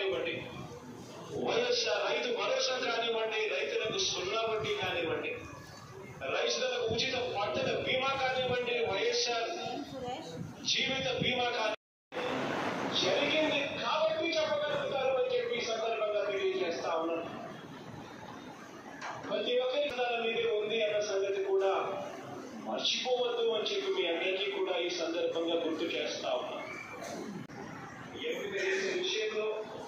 కానివ్వండి వైఎస్ఆర్ రైతు భరోసా కానివ్వండి రైతులకు సున్నా వడ్డీ కానివ్వండి రైతులకు ఉచిత పంటల బీమా కానివ్వండి వైఎస్ఆర్ జీవిత బీమా కానివ్వండి జరిగింది కాబట్టి చెప్పగలుగుతారు అని చెప్పి ఈ సందర్భంగా తెలియజేస్తా ఉన్నాను ప్రతి ఒక్కరి దాని మీదే ఉంది అన్న సంగతి కూడా మర్చిపోవద్దు అని చెప్పి మీ అందరికీ కూడా ఈ సందర్భంగా గుర్తు చేస్తా ఉన్నాను ఎంపిక చేసే విషయంలో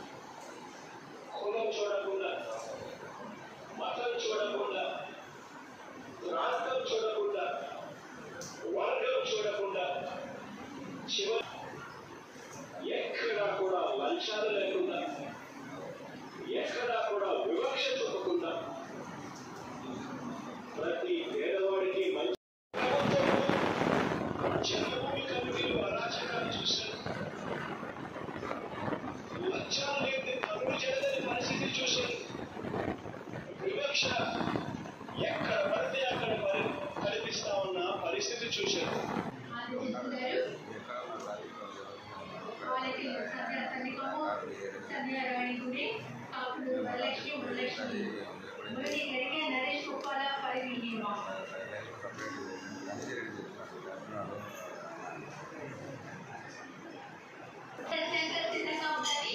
కులం చూడకుండా మతం చూడకుండా ప్రాంతం చూడకుండా వర్గం చూడకుండా చివరి ఎక్కడా కూడా లంచాలు లేకుండా ఎక్కడా కూడా వివక్ష చూపకుండా ప్రతి పేదవాడికి మంచి జన్మభూమి కమిటీలు అరాచకాలు చూశారు లంచాలు లేని పనులు చేయలేని పరిస్థితి చూశారు వివక్ష ఎక్కడ పడితే అక్కడ మరి కనిపిస్తా ఉన్న పరిస్థితి చూశారు ఆలోచిస్తున్నారు వాళ్ళకి సత్య సన్నికము సత్యనారాయణ గుడి అప్పుడు వరలక్ష్మి వరలక్ష్మి గుడి జరిగే నరేష్ గోపాల పరివిహీమా సెంటర్ సిద్ధంగా ఉన్నది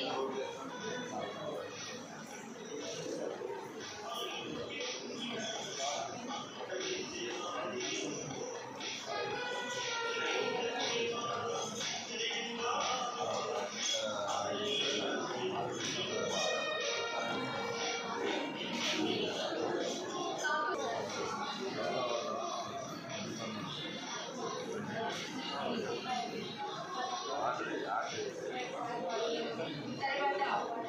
తర్వాత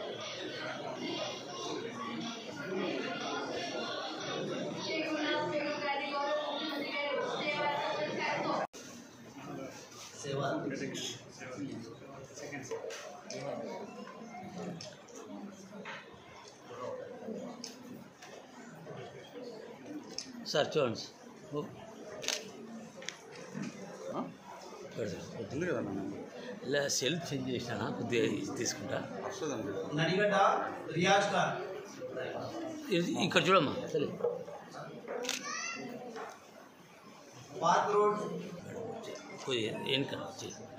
శ్రీ గురునాథ్ బేగం గారి గౌరవ ముఖ్యమంత్రి గారు సేవా సత్కారంతో సార్ చూడండి సార్. ఓ. చూడండి సార్. ఉంది కదా నన్ను ఇలా సెల్ఫ్ చేంజ్ చేసినా కొద్దిగా ఇది తీసుకుంటా వస్తుందండి నడిగడ్డ రియాజ్ ఖాన్ ఇది ఇక్కడ చూడమ్మా సరే పార్క్ రోడ్ కొద్దిగా వెనక చెయ్యి